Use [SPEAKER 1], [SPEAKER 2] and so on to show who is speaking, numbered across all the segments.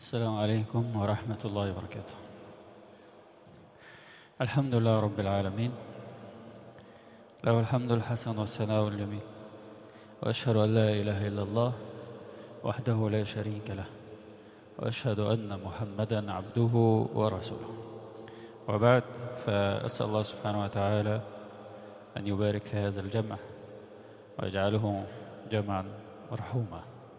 [SPEAKER 1] السلام عليكم ورحمة الله وبركاته الحمد لله رب العالمين له الحمد الحسن والثناء الجميل وأشهد أن لا إله إلا الله وحده لا شريك له وأشهد أن محمدا عبده ورسوله وبعد فأسأل الله سبحانه وتعالى أن يبارك في هذا الجمع ويجعله جمعا مرحوما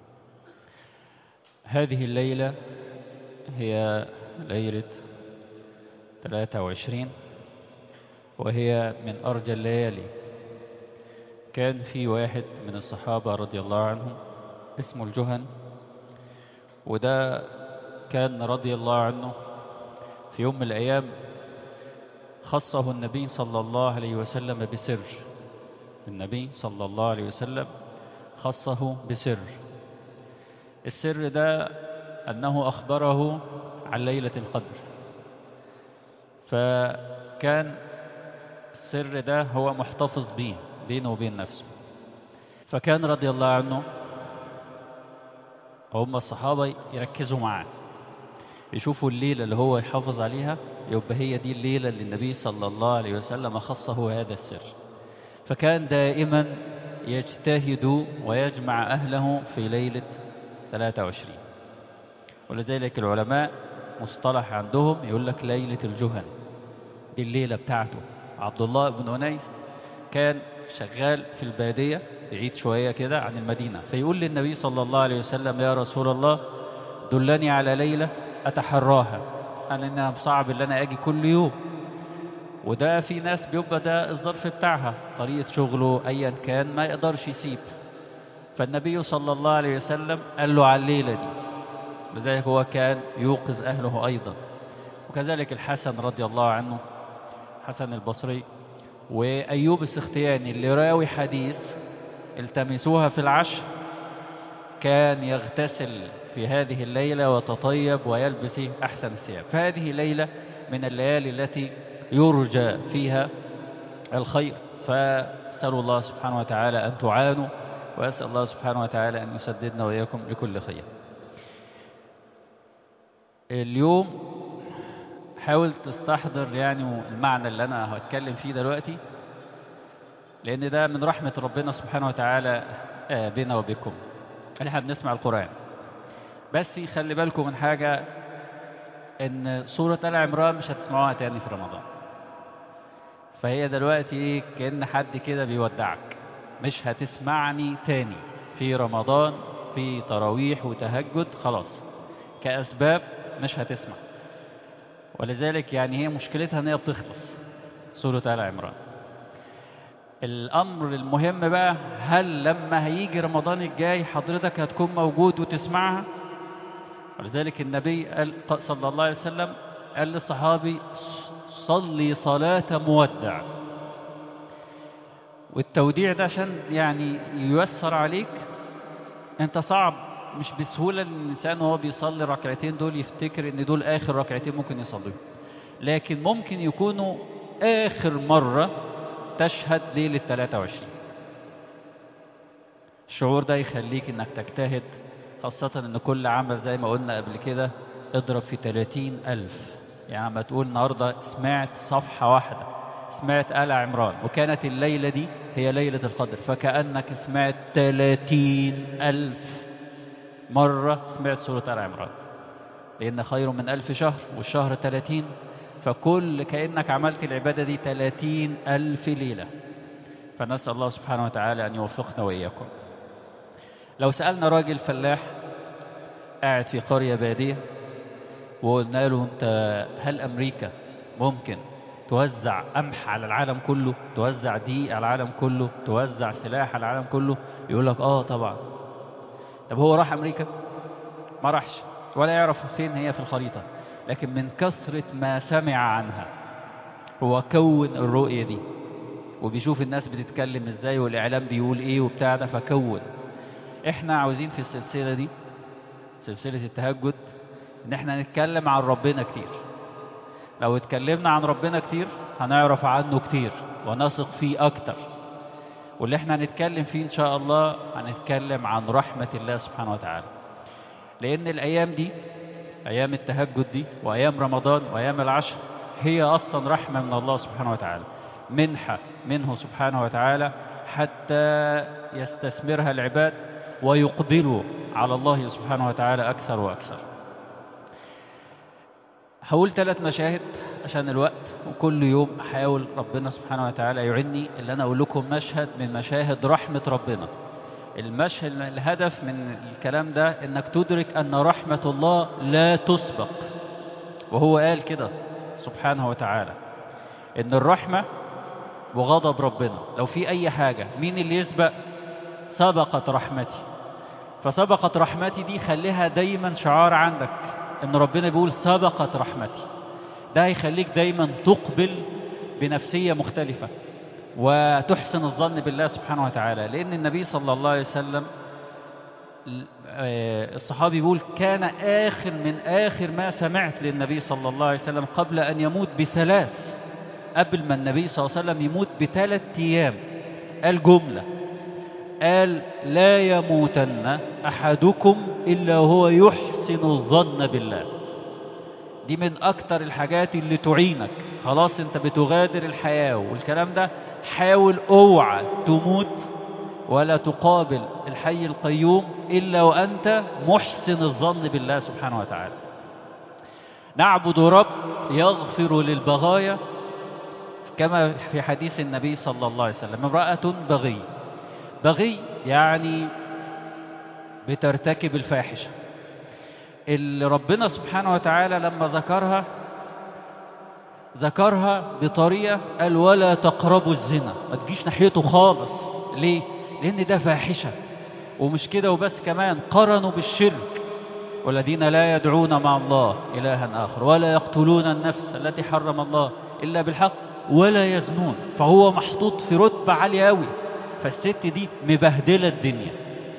[SPEAKER 1] هذه الليلة هي ليلة 23 وهي من أرجى الليالي كان في واحد من الصحابة رضي الله عنهم اسمه الجهن وده كان رضي الله عنه في يوم من الأيام خصه النبي صلى الله عليه وسلم بسر النبي صلى الله عليه وسلم خصه بسر السر ده أنه أخبره عن ليلة القدر فكان السر ده هو محتفظ به بينه وبين نفسه فكان رضي الله عنه هم الصحابة يركزوا معاه يشوفوا الليلة اللي هو يحافظ عليها يبقى هي دي الليلة اللي النبي صلى الله عليه وسلم خصه هذا السر فكان دائما يجتهد ويجمع أهله في ليلة 23 ولذلك العلماء مصطلح عندهم يقول لك ليلة الجهن دي الليلة بتاعته عبد الله بن أنيس كان شغال في البادية بعيد شوية كده عن المدينة فيقول للنبي صلى الله عليه وسلم يا رسول الله دلني على ليلة أتحراها أنا إنها صعب اللي أنا أجي كل يوم وده في ناس بيبقى ده الظرف بتاعها طريقة شغله أيا كان ما يقدرش يسيب فالنبي صلى الله عليه وسلم قال له على الليلة دي لذلك هو كان يوقظ أهله أيضا وكذلك الحسن رضي الله عنه حسن البصري وأيوب السختياني اللي راوي حديث التمسوها في العشر كان يغتسل في هذه الليلة وتطيب ويلبس أحسن الثياب فهذه ليلة من الليالي التي يرجى فيها الخير فسألوا الله سبحانه وتعالى أن تعانوا وأسأل الله سبحانه وتعالى أن يسددنا وإياكم لكل خير اليوم حاول تستحضر يعني المعنى اللي أنا هتكلم فيه دلوقتي لأن ده من رحمة ربنا سبحانه وتعالى بنا وبكم احنا بنسمع القرآن بس خلي بالكم من حاجة ان سورة آل عمران مش هتسمعوها تاني في رمضان فهي دلوقتي كأن حد كده بيودعك مش هتسمعني تاني في رمضان في تراويح وتهجد خلاص كأسباب مش هتسمع ولذلك يعني هي مشكلتها ان هي بتخلص سورة آل عمران الأمر المهم بقى هل لما هيجي رمضان الجاي حضرتك هتكون موجود وتسمعها ولذلك النبي قال صلى الله عليه وسلم قال للصحابي صلي صلاة مودع والتوديع ده عشان يعني ييسر عليك انت صعب مش بسهولة ان الانسان وهو بيصلي الركعتين دول يفتكر ان دول اخر ركعتين ممكن يصليهم لكن ممكن يكونوا اخر مرة تشهد ليلة 23 الشعور ده يخليك انك تجتهد خاصة ان كل عمل زي ما قلنا قبل كده اضرب في 30 ألف يعني ما تقول النهاردة سمعت صفحة واحدة سمعت آل عمران وكانت الليلة دي هي ليلة القدر فكأنك سمعت 30 ألف مرة سمعت سورة آل عمران لأن خير من ألف شهر والشهر 30 فكل كأنك عملت العبادة دي 30 ألف ليلة فنسأل الله سبحانه وتعالى أن يوفقنا وإياكم لو سألنا راجل فلاح قاعد في قرية بادية وقلنا له أنت هل أمريكا ممكن توزع قمح على العالم كله توزع دقيق على العالم كله توزع سلاح على العالم كله يقول لك آه طبعا طب هو راح أمريكا ما راحش ولا يعرف فين هي في الخريطة لكن من كثرة ما سمع عنها هو كون الرؤية دي وبيشوف الناس بتتكلم ازاي والإعلام بيقول ايه وبتاع ده فكون احنا عاوزين في السلسلة دي سلسلة التهجد ان احنا نتكلم عن ربنا كتير لو اتكلمنا عن ربنا كتير هنعرف عنه كتير ونثق فيه اكتر واللي احنا هنتكلم فيه ان شاء الله هنتكلم عن رحمة الله سبحانه وتعالى لان الايام دي أيام التهجد دي وأيام رمضان وأيام العشر هي أصلا رحمة من الله سبحانه وتعالى منحة منه سبحانه وتعالى حتى يستثمرها العباد ويقبلوا على الله سبحانه وتعالى أكثر وأكثر هقول ثلاث مشاهد عشان الوقت وكل يوم أحاول ربنا سبحانه وتعالى يعني اللي أنا أقول لكم مشهد من مشاهد رحمة ربنا المشهد الهدف من الكلام ده انك تدرك ان رحمة الله لا تسبق وهو قال كده سبحانه وتعالى ان الرحمة وغضب ربنا لو في اي حاجة مين اللي يسبق سبقت رحمتي فسبقت رحمتي دي خليها دايما شعار عندك ان ربنا بيقول سبقت رحمتي ده هيخليك دايما تقبل بنفسية مختلفة وتحسن الظن بالله سبحانه وتعالى لأن النبي صلى الله عليه وسلم الصحابي يقول كان آخر من آخر ما سمعت للنبي صلى الله عليه وسلم قبل أن يموت بثلاث قبل ما النبي صلى الله عليه وسلم يموت بثلاث أيام قال جملة قال لا يموتن أحدكم إلا هو يحسن الظن بالله دي من أكتر الحاجات اللي تعينك خلاص انت بتغادر الحياة والكلام ده حاول اوعى تموت ولا تقابل الحي القيوم إلا وأنت محسن الظن بالله سبحانه وتعالى نعبد رب يغفر للبغايا كما في حديث النبي صلى الله عليه وسلم امرأة بغي بغي يعني بترتكب الفاحشة اللي ربنا سبحانه وتعالى لما ذكرها ذكرها بطريقة قال ولا تقربوا الزنا ما تجيش ناحيته خالص ليه؟ لأن ده فاحشة ومش كده وبس كمان قرنوا بالشرك والذين لا يدعون مع الله إلها آخر ولا يقتلون النفس التي حرم الله إلا بالحق ولا يزنون فهو محطوط في رتبة عالية أوي فالست دي مبهدلة الدنيا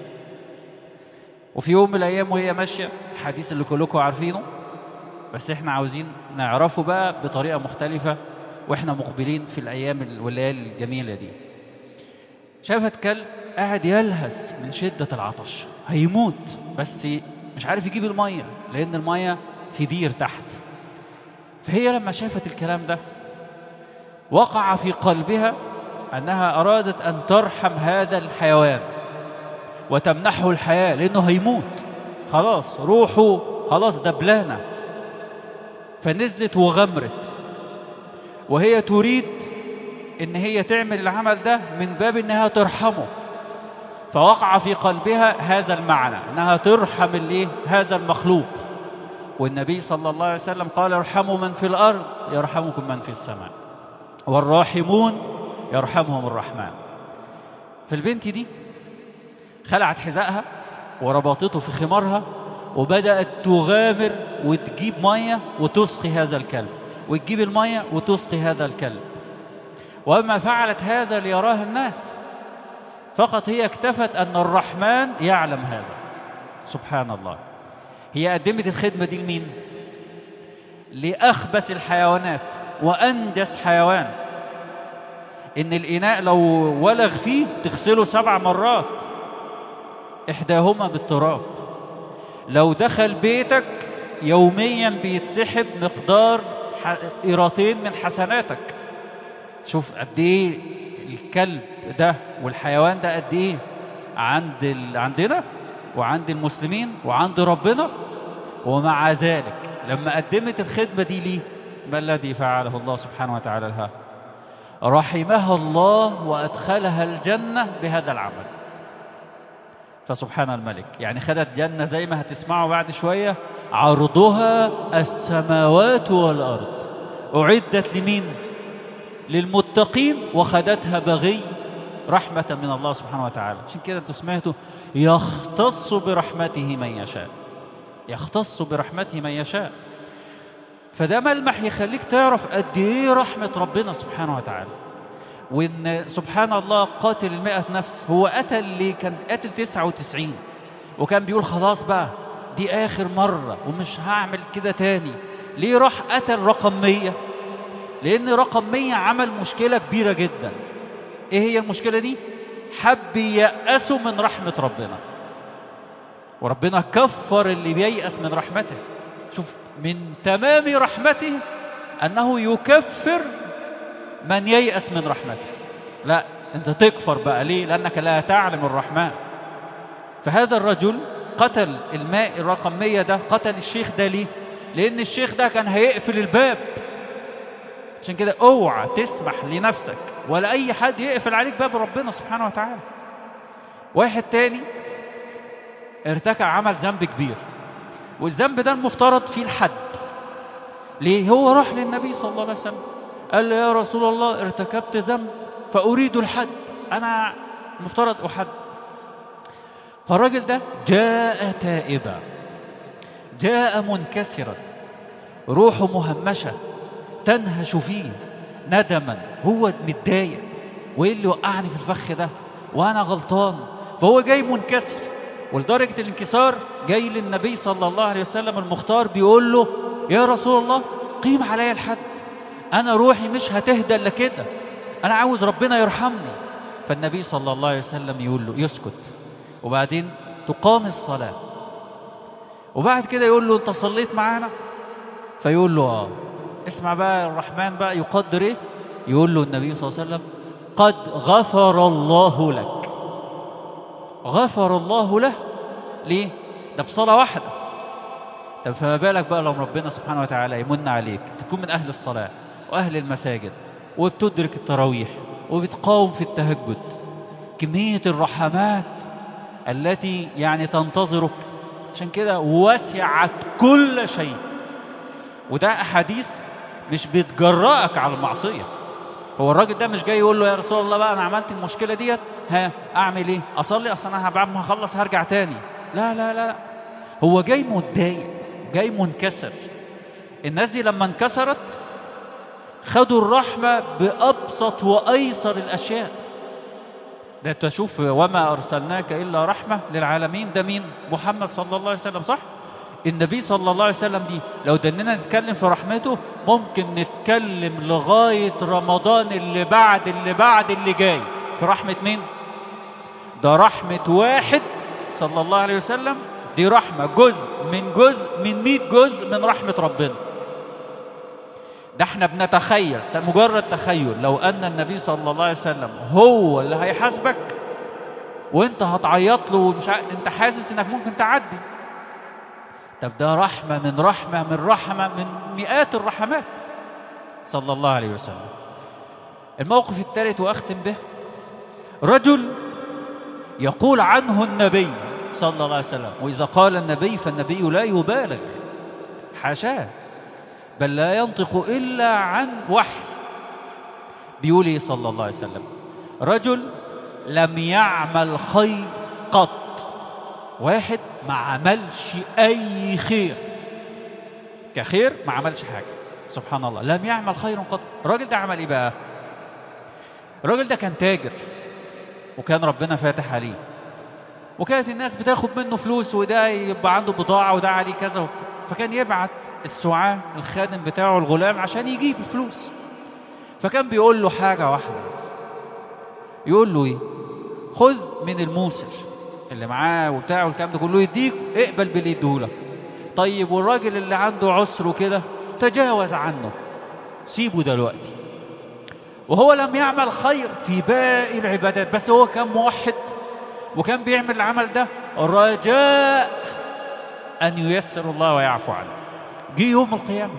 [SPEAKER 1] وفي يوم من الأيام وهي ماشية الحديث اللي كلكم عارفينه بس احنا عاوزين نعرفه بقى بطريقة مختلفة واحنا مقبلين في الأيام والليالي الجميلة دي شافت كلب قاعد يلهث من شدة العطش هيموت بس مش عارف يجيب المية لأن المية في بير تحت فهي لما شافت الكلام ده وقع في قلبها أنها أرادت أن ترحم هذا الحيوان وتمنحه الحياة لأنه هيموت خلاص روحه خلاص دبلانة فنزلت وغمرت وهي تريد ان هي تعمل العمل ده من باب انها ترحمه فوقع في قلبها هذا المعنى انها ترحم الايه هذا المخلوق والنبي صلى الله عليه وسلم قال ارحموا من في الارض يرحمكم من في السماء والراحمون يرحمهم الرحمن فالبنت دي خلعت حذائها وربطته في خمارها وبدأت تغامر وتجيب مية وتسقي هذا الكلب وتجيب المية وتسقي هذا الكلب وما فعلت هذا ليراه الناس فقط هي اكتفت أن الرحمن يعلم هذا سبحان الله هي قدمت الخدمة دي لمين لأخبث الحيوانات وأنجس حيوان إن الإناء لو ولغ فيه تغسله سبع مرات إحداهما بالتراب لو دخل بيتك يوميا بيتسحب مقدار قيرتين من حسناتك شوف قد ايه الكلب ده والحيوان ده قد ايه عند ال... عندنا وعند المسلمين وعند ربنا ومع ذلك لما قدمت الخدمة دي ليه ما الذي فعله الله سبحانه وتعالى لها رحمها الله وأدخلها الجنة بهذا العمل فسبحان الملك يعني خدت جنة زي ما هتسمعوا بعد شوية عرضها السماوات والأرض أعدت لمين للمتقين وخدتها بغي رحمة من الله سبحانه وتعالى عشان كده انتوا سمعتوا يختص برحمته من يشاء يختص برحمته من يشاء فده ملمح يخليك تعرف قد ايه رحمة ربنا سبحانه وتعالى وان سبحان الله قاتل المئة نفس هو قتل اللي كان قتل تسعة وتسعين وكان بيقول خلاص بقى دي آخر مرة ومش هعمل كده تاني ليه راح قتل رقم مية لأن رقم مية عمل مشكلة كبيرة جدا إيه هي المشكلة دي حب يأسوا من رحمة ربنا وربنا كفر اللي بييأس من رحمته شوف من تمام رحمته أنه يكفر من ييأس من رحمته لا أنت تكفر بقى ليه لأنك لا تعلم الرحمن فهذا الرجل قتل الماء الرقم 100 ده قتل الشيخ ده ليه لأن الشيخ ده كان هيقفل الباب عشان كده اوعى تسمح لنفسك ولا أي حد يقفل عليك باب ربنا سبحانه وتعالى واحد تاني ارتكع عمل ذنب كبير والذنب ده المفترض فيه الحد ليه هو راح للنبي صلى الله عليه وسلم قال له يا رسول الله ارتكبت ذنب فأريد الحد أنا مفترض أحد فالراجل ده جاء تائبا جاء منكسرا روحه مهمشة تنهش فيه ندما هو متضايق وايه اللي وقعني في الفخ ده وانا غلطان فهو جاي منكسر ولدرجة الانكسار جاي للنبي صلى الله عليه وسلم المختار بيقول له يا رسول الله قيم عليا الحد انا روحي مش هتهدى الا كده انا عاوز ربنا يرحمني فالنبي صلى الله عليه وسلم يقول له يسكت وبعدين تقام الصلاة وبعد كده يقول له انت صليت معانا فيقول له اه اسمع بقى الرحمن بقى يقدر ايه يقول له النبي صلى الله عليه وسلم قد غفر الله لك غفر الله له ليه ده بصلاة واحدة طب فما بالك بقى لو ربنا سبحانه وتعالى يمن عليك تكون من أهل الصلاة وأهل المساجد وبتدرك التراويح وبتقاوم في التهجد كمية الرحمات التي يعني تنتظرك عشان كده وسعت كل شيء وده أحاديث مش بتجرأك على المعصية هو الراجل ده مش جاي يقول له يا رسول الله بقى أنا عملت المشكلة ديت ها أعمل إيه أصلي أصل أنا بعد ما هخلص هرجع تاني لا لا لا هو جاي متضايق جاي منكسر الناس دي لما انكسرت خدوا الرحمة بأبسط وأيسر الأشياء ده تشوف وما أرسلناك إلا رحمة للعالمين ده مين محمد صلى الله عليه وسلم صح النبي صلى الله عليه وسلم دي لو دننا نتكلم في رحمته ممكن نتكلم لغاية رمضان اللي بعد اللي بعد اللي جاي في رحمة مين ده رحمة واحد صلى الله عليه وسلم دي رحمة جزء من جزء من مئة جزء من رحمة ربنا ده احنا بنتخيل ده مجرد تخيل لو ان النبي صلى الله عليه وسلم هو اللي هيحاسبك وانت هتعيط له ومش ع... انت حاسس انك ممكن تعدي طب ده رحمة من رحمة من رحمة من مئات الرحمات صلى الله عليه وسلم الموقف الثالث واختم به رجل يقول عنه النبي صلى الله عليه وسلم واذا قال النبي فالنبي لا يبالغ حاشاه بل لا ينطق إلا عن وحي بيقول إيه صلى الله عليه وسلم رجل لم يعمل خير قط واحد ما عملش أي خير كخير ما عملش حاجة سبحان الله لم يعمل خير قط الراجل ده عمل إيه بقى الراجل ده كان تاجر وكان ربنا فاتح عليه وكانت الناس بتاخد منه فلوس وده يبقى عنده بضاعة وده عليه كذا وكذا فكان يبعت السعاة الخادم بتاعه الغلام عشان يجيب الفلوس فكان بيقول له حاجة واحدة يقول له ايه خذ من الموسر اللي معاه وبتاعه والكلام ده كله يديك اقبل باللي يديهولك طيب والراجل اللي عنده عسر وكده تجاوز عنه سيبه دلوقتي وهو لم يعمل خير في باقي العبادات بس هو كان موحد وكان بيعمل العمل ده رجاء أن ييسر الله ويعفو عنه جه يوم القيامة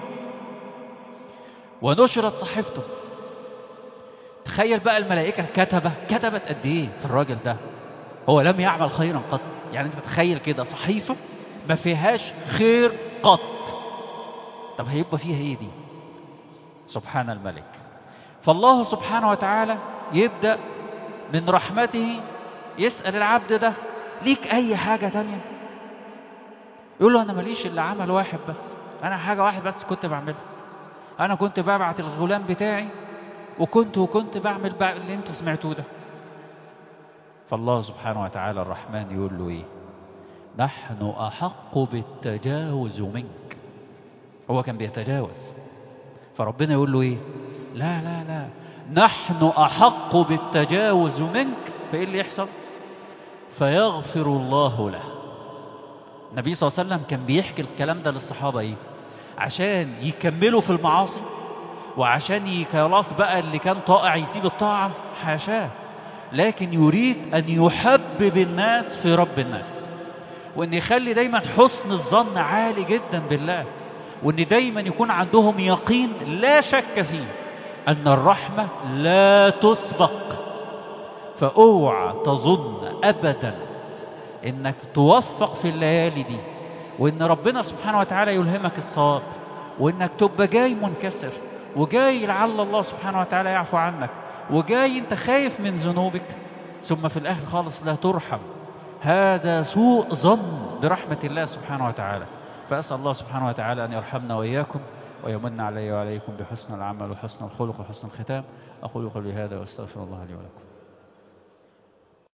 [SPEAKER 1] ونشرت صحيفته تخيل بقى الملائكة الكتبة كتبت قد ايه في الراجل ده هو لم يعمل خيرا قط يعني انت تخيل كده صحيفة ما فيهاش خير قط طب هيبقى فيها ايه دي سبحان الملك فالله سبحانه وتعالى يبدأ من رحمته يسأل العبد ده ليك اي حاجة تانية يقول له انا ماليش الا عمل واحد بس انا حاجة واحد بس كنت بعملها انا كنت ببعت الغلام بتاعي وكنت وكنت بعمل بقى اللي انتوا سمعتوه ده فالله سبحانه وتعالى الرحمن يقول له ايه نحن احق بالتجاوز منك هو كان بيتجاوز فربنا يقول له ايه لا لا لا نحن احق بالتجاوز منك فايه اللي يحصل فيغفر الله له النبي صلى الله عليه وسلم كان بيحكي الكلام ده للصحابة ايه عشان يكملوا في المعاصي وعشان ي- خلاص بقى اللي كان طائع يسيب الطاعة حاشاه لكن يريد أن يحبب الناس في رب الناس وأن يخلي دايما حسن الظن عالي جدا بالله وأن دايما يكون عندهم يقين لا شك فيه أن الرحمة لا تسبق فاوعى تظن أبدا أنك توفق في الليالي دي وأن ربنا سبحانه وتعالى يلهمك الصواب وأنك تبقى جاي منكسر وجاي لعل الله سبحانه وتعالى يعفو عنك وجاي أنت خايف من ذنوبك ثم في الآخر خالص لا ترحم هذا سوء ظن برحمة الله سبحانه وتعالى فأسأل الله سبحانه وتعالى أن يرحمنا وإياكم ويمن علي وعليكم بحسن العمل وحسن الخلق وحسن الختام أقول قولي هذا وأستغفر الله لي ولكم